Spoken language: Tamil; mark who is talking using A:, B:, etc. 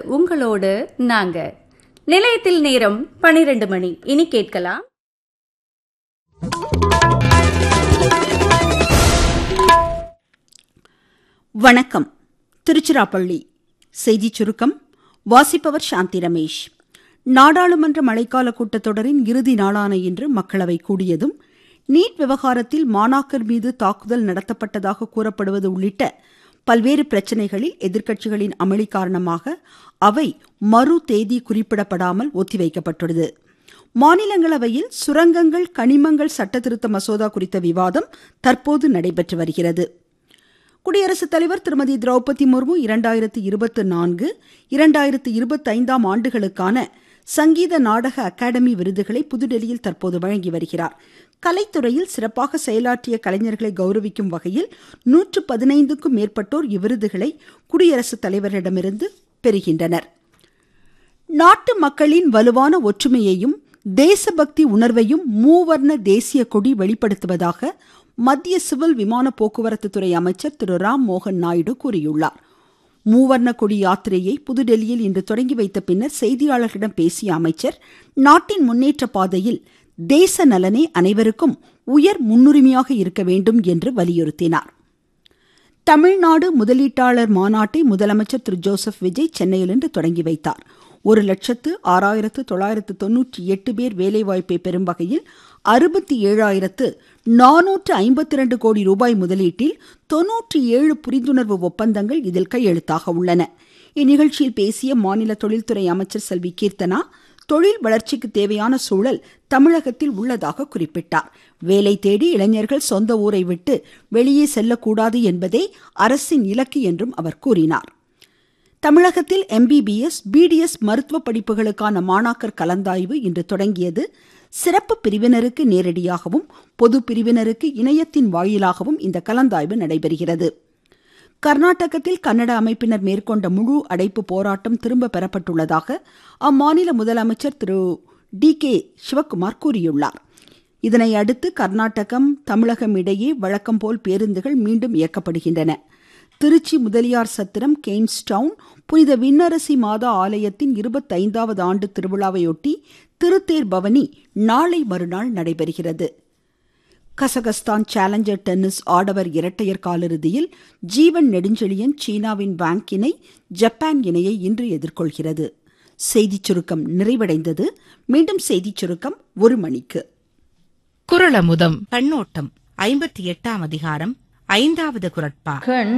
A: உங்களோடு நாங்க நிலையத்தில் நேரம் பனிரெண்டு மணி இனி கேட்கலாம்
B: வணக்கம் திருச்சிராப்பள்ளி செய்திச் சுருக்கம் வாசிப்பவர் சாந்தி ரமேஷ் நாடாளுமன்ற மழைக்கால கூட்டத்தொடரின் இறுதி நாளான இன்று மக்களவை கூடியதும் நீட் விவகாரத்தில் மாணாக்கர் மீது தாக்குதல் நடத்தப்பட்டதாக கூறப்படுவது உள்ளிட்ட பல்வேறு பிரச்சினைகளில் எதிர்க்கட்சிகளின் அமளி காரணமாக அவை மறு தேதி குறிப்பிடப்படாமல் ஒத்திவைக்கப்பட்டுள்ளது மாநிலங்களவையில் சுரங்கங்கள் கனிமங்கள் சட்டத்திருத்த மசோதா குறித்த விவாதம் தற்போது நடைபெற்று வருகிறது குடியரசுத் தலைவர் திருமதி திரௌபதி முர்மு இரண்டாயிரத்து இருபத்தி நான்கு இரண்டாயிரத்து இருபத்தைந்தாம் ஆண்டுகளுக்கான சங்கீத நாடக அகாடமி விருதுகளை புதுடெல்லியில் தற்போது வழங்கி வருகிறார் கலைத்துறையில் சிறப்பாக செயலாற்றிய கலைஞர்களை கௌரவிக்கும் வகையில் நூற்று பதினைந்துக்கும் மேற்பட்டோர் இவ்விருதுகளை குடியரசுத் தலைவரிடமிருந்து பெறுகின்றனர் நாட்டு மக்களின் வலுவான ஒற்றுமையையும் தேசபக்தி உணர்வையும் மூவர்ண தேசிய கொடி வெளிப்படுத்துவதாக மத்திய சிவில் விமான போக்குவரத்து துறை அமைச்சர் திரு ராம் மோகன் நாயுடு கூறியுள்ளார் மூவர்ண கொடி யாத்திரையை புதுடெல்லியில் இன்று தொடங்கி வைத்த பின்னர் செய்தியாளர்களிடம் பேசிய அமைச்சர் நாட்டின் முன்னேற்ற பாதையில் தேச நலனே அனைவருக்கும் உயர் முன்னுரிமையாக இருக்க வேண்டும் என்று வலியுறுத்தினார் தமிழ்நாடு முதலீட்டாளர் மாநாட்டை முதலமைச்சர் திரு ஜோசப் விஜய் சென்னையில் இன்று தொடங்கி வைத்தார் ஒரு லட்சத்து ஆறாயிரத்து தொள்ளாயிரத்து தொன்னூற்றி எட்டு பேர் வேலைவாய்ப்பை பெறும் வகையில் அறுபத்தி ஏழாயிரத்து நானூற்று ஐம்பத்தி இரண்டு கோடி ரூபாய் முதலீட்டில் தொன்னூற்றி ஏழு புரிந்துணர்வு ஒப்பந்தங்கள் இதில் கையெழுத்தாக உள்ளன இந்நிகழ்ச்சியில் பேசிய மாநில தொழில்துறை அமைச்சர் செல்வி கீர்த்தனா தொழில் வளர்ச்சிக்கு தேவையான சூழல் தமிழகத்தில் உள்ளதாக குறிப்பிட்டார் வேலை தேடி இளைஞர்கள் சொந்த ஊரை விட்டு வெளியே செல்லக்கூடாது என்பதே அரசின் இலக்கு என்றும் அவர் கூறினார் தமிழகத்தில் எம்பிபிஎஸ் பிடிஎஸ் மருத்துவ படிப்புகளுக்கான மாணாக்கர் கலந்தாய்வு இன்று தொடங்கியது சிறப்பு பிரிவினருக்கு நேரடியாகவும் பொது பிரிவினருக்கு இணையத்தின் வாயிலாகவும் இந்த கலந்தாய்வு நடைபெறுகிறது கர்நாடகத்தில் கன்னட அமைப்பினர் மேற்கொண்ட முழு அடைப்பு போராட்டம் திரும்ப பெறப்பட்டுள்ளதாக அம்மாநில முதலமைச்சர் திரு டி கே சிவக்குமார் கூறியுள்ளார் இதனை அடுத்து கர்நாடகம் தமிழகம் இடையே வழக்கம் போல் பேருந்துகள் மீண்டும் இயக்கப்படுகின்றன திருச்சி முதலியார் சத்திரம் கெய்ன்ஸ் டவுன் புனித விண்ணரசி மாதா ஆலயத்தின் இருபத்தைந்தாவது ஆண்டு திருவிழாவையொட்டி திருத்தேர் பவனி நாளை மறுநாள் நடைபெறுகிறது கசகஸ்தான் சேலஞ்சர் டென்னிஸ் ஆடவர் இரட்டையர் காலிறுதியில் ஜீவன் நெடுஞ்செழியன் சீனாவின் வாங் இணை ஜப்பான் இணையை இன்று எதிர்கொள்கிறது செய்திச் சுருக்கம் நிறைவடைந்தது மீண்டும் செய்திச் சுருக்கம் ஒரு மணிக்கு
C: குரலமுதம்
D: கண்ணோட்டம் ஐம்பத்தி எட்டாம் அதிகாரம் ஐந்தாவது குரட்பா
A: கண்